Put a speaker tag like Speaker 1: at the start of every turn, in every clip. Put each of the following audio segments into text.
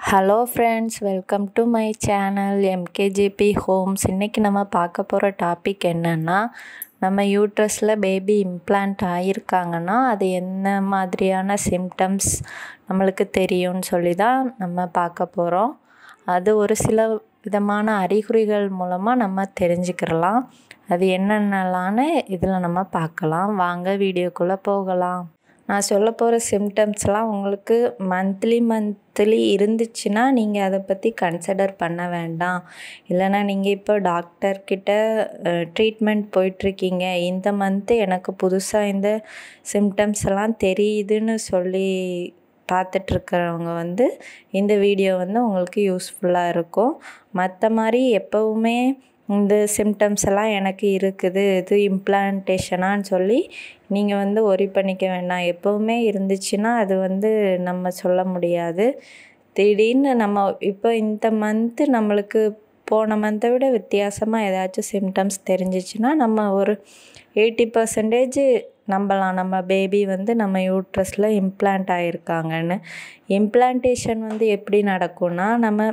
Speaker 1: hello friends welcome to my channel MKGP homes இன்றைக்கி நம்ம பார்க்க போகிற டாபிக் என்னென்னா நம்ம யூட்ரஸில் பேபி இம்ப்ளான்ட் ஆகியிருக்காங்கன்னா அது என்ன மாதிரியான சிம்டம்ஸ் நம்மளுக்கு தெரியும்னு சொல்லி தான் நம்ம பார்க்க போகிறோம் அது ஒரு சில விதமான அறிகுறிகள் மூலமாக நம்ம தெரிஞ்சுக்கிறலாம் அது என்னென்னலான்னு இதில் நம்ம பார்க்கலாம் வாங்க வீடியோக்குள்ளே போகலாம் நான் சொல்ல போகிற சிம்டம்ஸ்லாம் உங்களுக்கு மந்த்லி மந்த்லி இருந்துச்சுன்னா நீங்கள் அதை பற்றி கன்சிடர் பண்ண வேண்டாம் இல்லைனா நீங்கள் இப்போ டாக்டர்கிட்ட ட்ரீட்மெண்ட் போயிட்டுருக்கீங்க இந்த மந்த்து எனக்கு புதுசாக இந்த சிம்டம்ஸ் எல்லாம் தெரியுதுன்னு சொல்லி பார்த்துட்ருக்கிறவங்க வந்து இந்த வீடியோ வந்து உங்களுக்கு யூஸ்ஃபுல்லாக இருக்கும் மற்ற மாதிரி எப்போவுமே இந்த சிம்டம்ஸ் எல்லாம் எனக்கு இருக்குது இது இம்ப்ளான்டேஷனான்னு சொல்லி நீங்கள் வந்து ஒரி பண்ணிக்க வேண்டாம் எப்போவுமே இருந்துச்சுன்னா அது வந்து நம்ம சொல்ல முடியாது திடீர்னு நம்ம இப்போ இந்த மந்த்து நம்மளுக்கு போன மந்த்தை விட வித்தியாசமாக ஏதாச்சும் சிம்டம்ஸ் தெரிஞ்சிச்சுன்னா நம்ம ஒரு எயிட்டி பர்சன்டேஜ் நம்பலாம் நம்ம பேபி வந்து நம்ம யூட்ரஸில் இம்ப்ளான்ட் ஆகிருக்காங்கன்னு இம்ப்ளான்டேஷன் வந்து எப்படி நடக்கும்னா நம்ம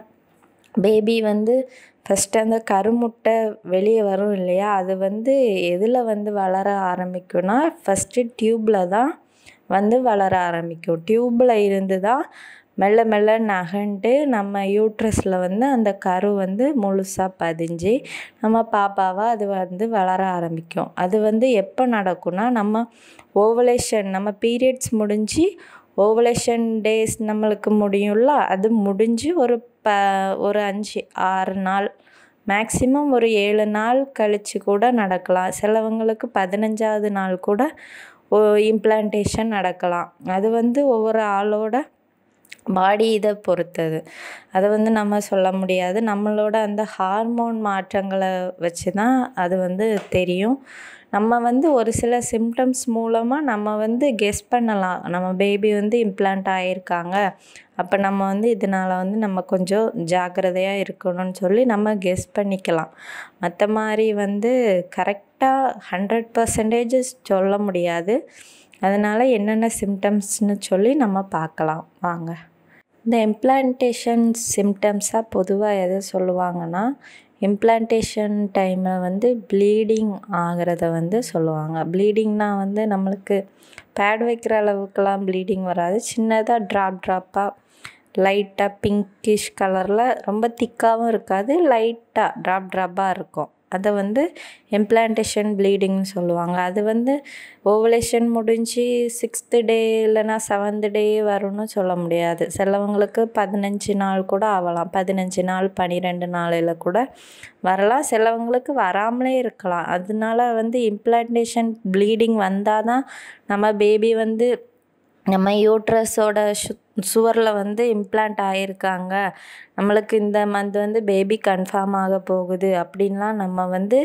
Speaker 1: பேபி வந்து ஃபஸ்ட்டு அந்த கருமுட்டை வெளியே வரும் இல்லையா அது வந்து எதில் வந்து வளர ஆரம்பிக்கும்னா ஃபஸ்ட்டு டியூப்பில் தான் வந்து வளர ஆரம்பிக்கும் டியூப்பில் இருந்து தான் மெல்ல மெல்ல நகண்டு நம்ம யூட்ரஸில் வந்து அந்த கரு வந்து முழுசாக பதிஞ்சு நம்ம பாப்பாவாக அது வந்து வளர ஆரம்பிக்கும் அது வந்து எப்போ நடக்கும்னா நம்ம ஓவலேஷன் நம்ம பீரியட்ஸ் முடிஞ்சு ஓவலேஷன் டேஸ் நம்மளுக்கு முடியும்ல அது முடிஞ்சு ஒரு ப ஒரு அஞ்சு ஆறு நாள் மேக்ஸிமம் ஒரு ஏழு நாள் கழித்து கூட நடக்கலாம் சிலவங்களுக்கு பதினஞ்சாவது நாள் கூட ஓ இம்ப்ளான்டேஷன் நடக்கலாம் அது வந்து ஒவ்வொரு ஆளோட பாடி இதை பொறுத்தது அதை வந்து நம்ம சொல்ல முடியாது நம்மளோட அந்த ஹார்மோன் மாற்றங்களை வச்சு தான் அது வந்து தெரியும் நம்ம வந்து ஒரு சில சிம்டம்ஸ் மூலமாக நம்ம வந்து கெஸ் பண்ணலாம் நம்ம பேபி வந்து இம்ப்ளான்ட் ஆகியிருக்காங்க அப்போ நம்ம வந்து இதனால் வந்து நம்ம கொஞ்சம் ஜாக்கிரதையாக இருக்கணும்னு சொல்லி நம்ம கெஸ் பண்ணிக்கலாம் மற்ற மாதிரி வந்து கரெக்டாக ஹண்ட்ரட் பர்சன்டேஜ் சொல்ல முடியாது அதனால் என்னென்ன சிம்டம்ஸ்னு சொல்லி நம்ம பார்க்கலாம் வாங்க இந்த இம்ப்ளான்டேஷன் சிம்டம்ஸாக பொதுவாக எதை சொல்லுவாங்கன்னா இம்ப்ளான்டேஷன் டைமில் வந்து ப்ளீடிங் ஆகிறத வந்து சொல்லுவாங்க ப்ளீடிங்னால் வந்து நம்மளுக்கு பேட் வைக்கிற அளவுக்குலாம் ப்ளீடிங் வராது சின்னதாக ட்ராப் ட்ராப்பாக லைட்டாக பிங்கிஷ் கலரில் ரொம்ப திக்காகவும் இருக்காது லைட்டாக ட்ராப் ட்ராப்பாக இருக்கும் அதை வந்து இம்ப்ளான்டேஷன் ப்ளீடிங்னு சொல்லுவாங்க அது வந்து ஓவலேஷன் முடிஞ்சு சிக்ஸ்த்து டே இல்லைனா செவன்த் டே வரும்னு சொல்ல முடியாது சிலவங்களுக்கு பதினஞ்சு நாள் கூட ஆகலாம் பதினஞ்சு நாள் பன்னிரெண்டு நாளில் கூட வரலாம் சிலவங்களுக்கு வராமலே இருக்கலாம் அதனால வந்து இம்ப்ளான்டேஷன் ப்ளீடிங் வந்தால் தான் நம்ம பேபி வந்து நம்ம யூட்ரஸோட சு சுவரில் வந்து இம்ப்ளான்ட் ஆகியிருக்காங்க நம்மளுக்கு இந்த மந்த் வந்து பேபி கன்ஃபார்ம் ஆக போகுது அப்படின்லாம் நம்ம வந்து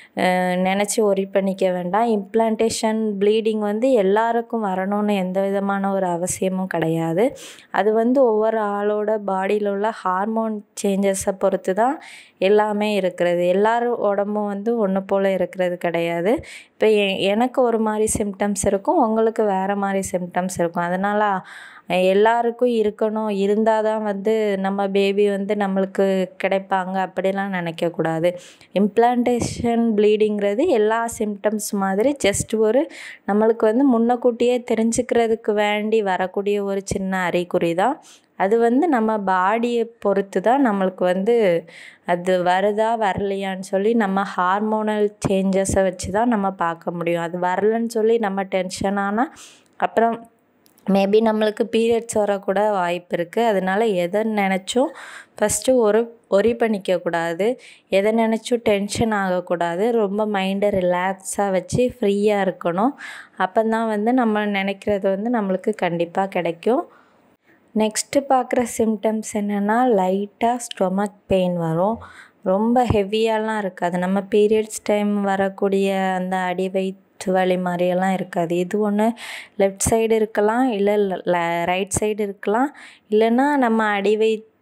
Speaker 1: நினச்சி ஒரி பண்ணிக்க வேண்டாம் இம்ப்ளான்டேஷன் ப்ளீடிங் வந்து எல்லாருக்கும் வரணும்னு எந்த விதமான ஒரு அவசியமும் கிடையாது அது வந்து ஒவ்வொரு ஆளோட பாடியில் உள்ள ஹார்மோன் சேஞ்சஸை பொறுத்து தான் எல்லாமே இருக்கிறது எல்லாரும் உடம்பும் வந்து ஒன்று போல் இருக்கிறது கிடையாது இப்போ எனக்கு ஒரு மாதிரி சிம்டம்ஸ் இருக்கும் உங்களுக்கு வேறு மாதிரி சிம்டம்ஸ் இருக்கும் அதனால் எல்லாருக்கும் இருக்கணும் இருந்தால் தான் வந்து நம்ம பேபி வந்து நம்மளுக்கு கிடைப்பாங்க அப்படிலாம் நினைக்கக்கூடாது இம்ப்ளான்டேஷன் ப்ளீடிங்கிறது எல்லா சிம்டம்ஸ் மாதிரி ஜஸ்ட் ஒரு நம்மளுக்கு வந்து முன்னக்கூட்டியே தெரிஞ்சுக்கிறதுக்கு வேண்டி வரக்கூடிய ஒரு சின்ன அறிகுறி தான் அது வந்து நம்ம பாடியை பொறுத்து தான் நம்மளுக்கு வந்து அது வருதா வரலையான்னு சொல்லி நம்ம ஹார்மோனல் சேஞ்சஸை வச்சு தான் நம்ம பார்க்க முடியும் அது வரலன்னு சொல்லி நம்ம டென்ஷன் ஆனால் அப்புறம் மேபி நம்மளுக்கு பீரியட்ஸ் வரக்கூட வாய்ப்பு இருக்குது அதனால் எதை நினச்சும் ஃபஸ்ட்டு ஒரு ஒரி பண்ணிக்கக்கூடாது எதை நினச்சும் டென்ஷன் ஆகக்கூடாது ரொம்ப மைண்டை ரிலாக்ஸாக வச்சு ஃப்ரீயாக இருக்கணும் அப்போ தான் வந்து நம்ம நினைக்கிறது வந்து நம்மளுக்கு கண்டிப்பாக கிடைக்கும் நெக்ஸ்ட்டு பார்க்குற சிம்டம்ஸ் என்னென்னா லைட்டாக ஸ்டொமக் பெயின் வரும் ரொம்ப ஹெவியாலாம் இருக்காது நம்ம பீரியட்ஸ் டைம் வரக்கூடிய அந்த அடி வயிற்று வலி மாதிரியெல்லாம் இருக்காது இது ஒன்று லெஃப்ட் சைடு இருக்கலாம் இல்லை ரைட் சைடு இருக்கலாம் இல்லைன்னா நம்ம அடி வயிற்று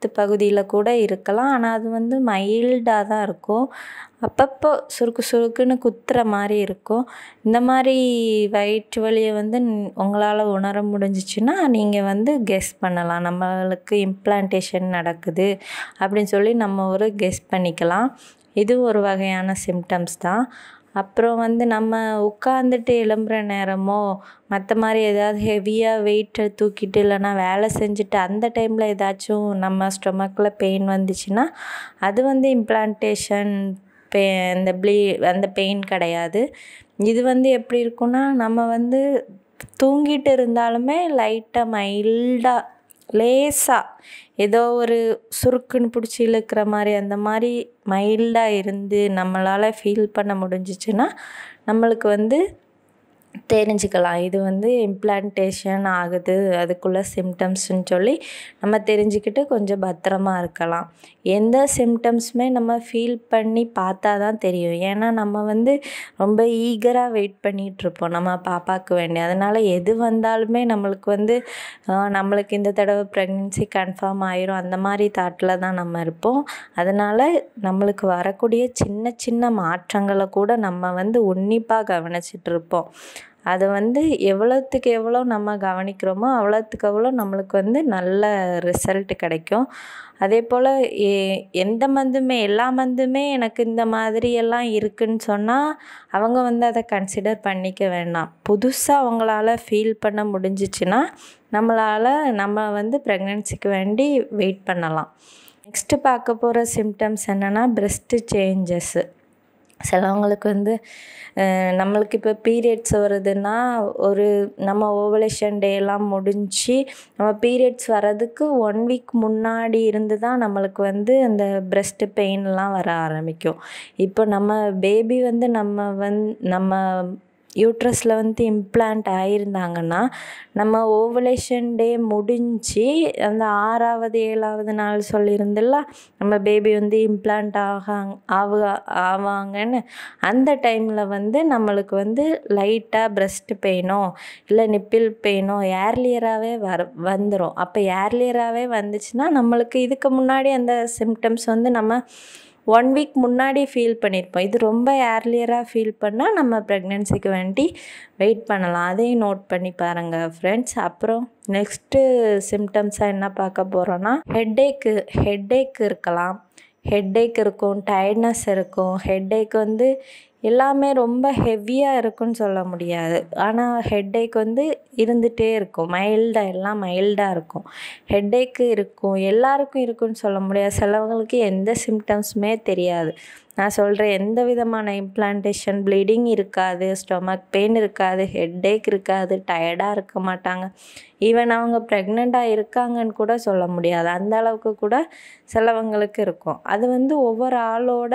Speaker 1: கழுத்து பகுதியில் கூட இருக்கலாம் ஆனால் அது வந்து மைல்டாக தான் இருக்கும் அப்பப்போ சுருக்கு சுருக்குன்னு குத்துற மாதிரி இருக்கும் இந்த மாதிரி வயிற்று வலியை வந்து உங்களால் உணர முடிஞ்சிச்சுன்னா நீங்கள் வந்து கெஸ் பண்ணலாம் நம்மளுக்கு இம்ப்ளான்டேஷன் நடக்குது அப்படின்னு சொல்லி நம்ம ஒரு கெஸ் பண்ணிக்கலாம் இது ஒரு வகையான சிம்டம்ஸ் தான் அப்புறம் வந்து நம்ம உட்காந்துட்டு எழும்புற நேரமோ மற்ற மாதிரி ஏதாவது ஹெவியாக வெயிட்டை தூக்கிட்டு இல்லைன்னா வேலை செஞ்சுட்டு அந்த டைமில் ஏதாச்சும் நம்ம ஸ்டொமக்கில் பெயின் வந்துச்சுன்னா அது வந்து இம்ப்ளான்டேஷன் பெ அந்த ப்ளீ அந்த பெயின் கிடையாது இது வந்து எப்படி இருக்குன்னா நம்ம வந்து தூங்கிட்டு இருந்தாலுமே லைட்டாக மைல்டாக லேசாக ஏதோ ஒரு சுருக்குன்னு பிடிச்சி இழுக்கிற மாதிரி அந்த மாதிரி மைல்டாக இருந்து நம்மளால் ஃபீல் பண்ண முடிஞ்சிச்சுன்னா நம்மளுக்கு வந்து தெரிஞ்சுக்கலாம் இது வந்து இம்ப்ளான்டேஷன் ஆகுது அதுக்குள்ள சிம்டம்ஸ்ன்னு சொல்லி நம்ம தெரிஞ்சுக்கிட்டு கொஞ்சம் பத்திரமா இருக்கலாம் எந்த சிம்டம்ஸுமே நம்ம ஃபீல் பண்ணி பார்த்தா தான் தெரியும் ஏன்னா நம்ம வந்து ரொம்ப ஈகராக வெயிட் பண்ணிகிட்ருப்போம் நம்ம பாப்பாவுக்கு வேண்டி அதனால் எது வந்தாலுமே நம்மளுக்கு வந்து நம்மளுக்கு இந்த தடவை ப்ரெக்னென்சி கன்ஃபார்ம் ஆயிரும் அந்த மாதிரி தாட்டில் தான் நம்ம இருப்போம் அதனால் நம்மளுக்கு வரக்கூடிய சின்ன சின்ன மாற்றங்களை கூட நம்ம வந்து உன்னிப்பாக கவனிச்சிட்டு இருப்போம் அதை வந்து எவ்வளோத்துக்கு எவ்வளோ நம்ம கவனிக்கிறோமோ அவ்வளோத்துக்கு அவ்வளோ நம்மளுக்கு வந்து நல்ல ரிசல்ட் கிடைக்கும் அதே போல் எ எந்த மந்துமே எல்லா மந்துமே எனக்கு இந்த மாதிரி எல்லாம் இருக்குன்னு சொன்னால் அவங்க வந்து அதை கன்சிடர் பண்ணிக்க வேண்டாம் புதுசாக அவங்களால ஃபீல் பண்ண முடிஞ்சிச்சுன்னா நம்மளால் நம்ம வந்து ப்ரெக்னென்சிக்கு வேண்டி வெயிட் பண்ணலாம் நெக்ஸ்ட்டு பார்க்க போகிற சிம்டம்ஸ் என்னென்னா பிரெஸ்ட்டு சேஞ்சஸ்ஸு சிலவங்களுக்கு வந்து நம்மளுக்கு இப்போ பீரியட்ஸ் வருதுன்னா ஒரு நம்ம ஓவலேஷன் டேலாம் முடிஞ்சு நம்ம பீரியட்ஸ் வர்றதுக்கு ஒன் வீக் முன்னாடி இருந்து தான் நம்மளுக்கு வந்து அந்த பிரெஸ்ட்டு பெயின்லாம் வர ஆரம்பிக்கும் இப்போ நம்ம பேபி வந்து நம்ம வந் நம்ம யூட்ரஸில் வந்து இம்ப்ளான்ட் ஆகியிருந்தாங்கன்னா நம்ம ஓவலேஷன் டே முடிஞ்சு அந்த ஆறாவது ஏழாவது நாள் சொல்லியிருந்தில்ல நம்ம பேபி வந்து இம்ப்ளான்ட் ஆகாங் ஆவு ஆவாங்கன்னு அந்த டைமில் வந்து நம்மளுக்கு வந்து லைட்டாக பிரெஸ்ட் பெயினோ இல்லை நிப்பிள் பெயினோ ஏர்லியராகவே வர வந்துடும் அப்போ ஏர்லியராகவே வந்துச்சுன்னா நம்மளுக்கு இதுக்கு முன்னாடி அந்த சிம்டம்ஸ் வந்து நம்ம ஒன் வீக் முன்னாடி ஃபீல் பண்ணியிருப்போம் இது ரொம்ப ஏர்லியராக ஃபீல் பண்ணால் நம்ம ப்ரெக்னென்சிக்கு வேண்டி வெயிட் பண்ணலாம் அதையும் நோட் பண்ணி பாருங்கள் ஃப்ரெண்ட்ஸ் அப்புறம் நெக்ஸ்ட்டு சிம்டம்ஸாக என்ன பார்க்க போகிறோன்னா ஹெட்டேக்கு ஹெட்டேக் இருக்கலாம் ஹெட்டேக் இருக்கும் டயர்ட்னஸ் இருக்கும் ஹெட்டேக் வந்து எல்லாமே ரொம்ப ஹெவியாக இருக்குன்னு சொல்ல முடியாது ஆனால் ஹெட்டேக் வந்து இருந்துகிட்டே இருக்கும் மைல்டாக எல்லாம் மைல்டாக இருக்கும் ஹெட்டேக்கு இருக்கும் எல்லாருக்கும் இருக்குன்னு சொல்ல முடியாது சிலவங்களுக்கு எந்த சிம்டம்ஸுமே தெரியாது நான் சொல்கிறேன் எந்த விதமான இம்ப்ளான்டேஷன் ப்ளீடிங் இருக்காது ஸ்டொமக் பெயின் இருக்காது ஹெட்டேக் இருக்காது டயர்டாக இருக்க மாட்டாங்க ஈவன் அவங்க ப்ரெக்னெண்ட்டாக இருக்காங்கன்னு கூட சொல்ல முடியாது அந்த அளவுக்கு கூட சிலவங்களுக்கு இருக்கும் அது வந்து ஒவ்வொரு ஆளோட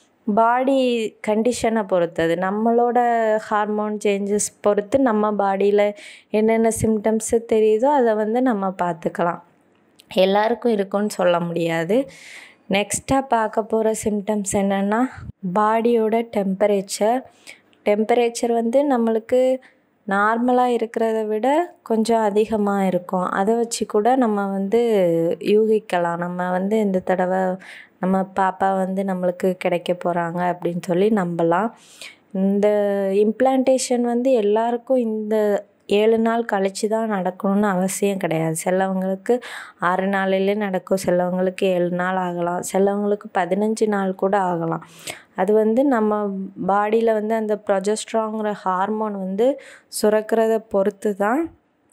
Speaker 1: பாடி கண்டிஷனை பொறுத்தது நம்மளோட ஹார்மோன் சேஞ்சஸ் பொறுத்து நம்ம பாடியில் என்னென்ன சிம்டம்ஸு தெரியுதோ அதை வந்து நம்ம பார்த்துக்கலாம் எல்லாருக்கும் இருக்குன்னு சொல்ல முடியாது நெக்ஸ்ட்டாக பார்க்க போகிற சிம்டம்ஸ் என்னென்னா பாடியோட டெம்பரேச்சர் டெம்பரேச்சர் வந்து நம்மளுக்கு நார்மலாக இருக்கிறத விட கொஞ்சம் அதிகமாக இருக்கும் அதை வச்சு கூட நம்ம வந்து யூகிக்கலாம் நம்ம வந்து இந்த தடவை நம்ம பாப்பா வந்து நம்மளுக்கு கிடைக்க போகிறாங்க அப்படின்னு சொல்லி நம்பலாம் இந்த இம்ப்ளான்டேஷன் வந்து எல்லாருக்கும் இந்த ஏழு நாள் கழித்து தான் நடக்கணும்னு அவசியம் கிடையாது சிலவங்களுக்கு ஆறு நாளிலே நடக்கும் சிலவங்களுக்கு ஏழு நாள் ஆகலாம் சிலவங்களுக்கு பதினஞ்சு நாள் கூட ஆகலாம் அது வந்து நம்ம பாடியில் வந்து அந்த ப்ரொஜெஸ்ட்ராங்கிற ஹார்மோன் வந்து சுரக்கிறத பொறுத்து தான்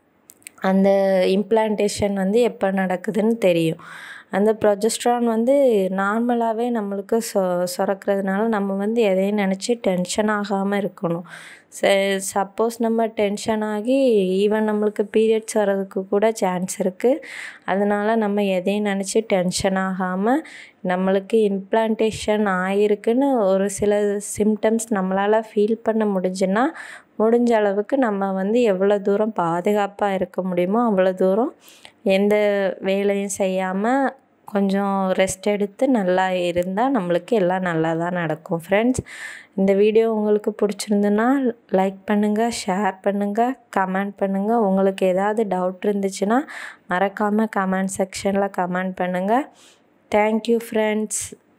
Speaker 1: அந்த இம்ப்ளான்டேஷன் வந்து எப்போ நடக்குதுன்னு தெரியும் அந்த ப்ரொஜெஸ்ட்ரான் வந்து நார்மலாகவே நம்மளுக்கு சொ சுரக்கிறதுனால நம்ம வந்து எதையும் நினச்சி டென்ஷன் ஆகாமல் இருக்கணும் ச சப்போஸ் நம்ம டென்ஷன் ஆகி ஈவன் நம்மளுக்கு பீரியட்ஸ் வர்றதுக்கு கூட சான்ஸ் இருக்குது அதனால் நம்ம எதையும் நினச்சி டென்ஷன் ஆகாமல் நம்மளுக்கு இம்ப்ளான்டேஷன் ஆகிருக்குன்னு ஒரு சில சிம்டம்ஸ் நம்மளால் ஃபீல் பண்ண முடிஞ்சுன்னா முடிஞ்ச அளவுக்கு நம்ம வந்து எவ்வளோ தூரம் பாதுகாப்பாக இருக்க முடியுமோ அவ்வளோ தூரம் எந்த வேலையும் செய்யாமல் கொஞ்சம் ரெஸ்ட் எடுத்து நல்லா இருந்தால் நம்மளுக்கு எல்லாம் நல்லா தான் நடக்கும் ஃப்ரெண்ட்ஸ் இந்த வீடியோ உங்களுக்கு பிடிச்சிருந்துன்னா லைக் பண்ணுங்கள் ஷேர் பண்ணுங்கள் கமெண்ட் பண்ணுங்கள் உங்களுக்கு ஏதாவது டவுட் இருந்துச்சுன்னா மறக்காமல் கமெண்ட் செக்ஷனில் கமெண்ட் பண்ணுங்கள் தேங்க்யூ ஃப்ரெண்ட்ஸ்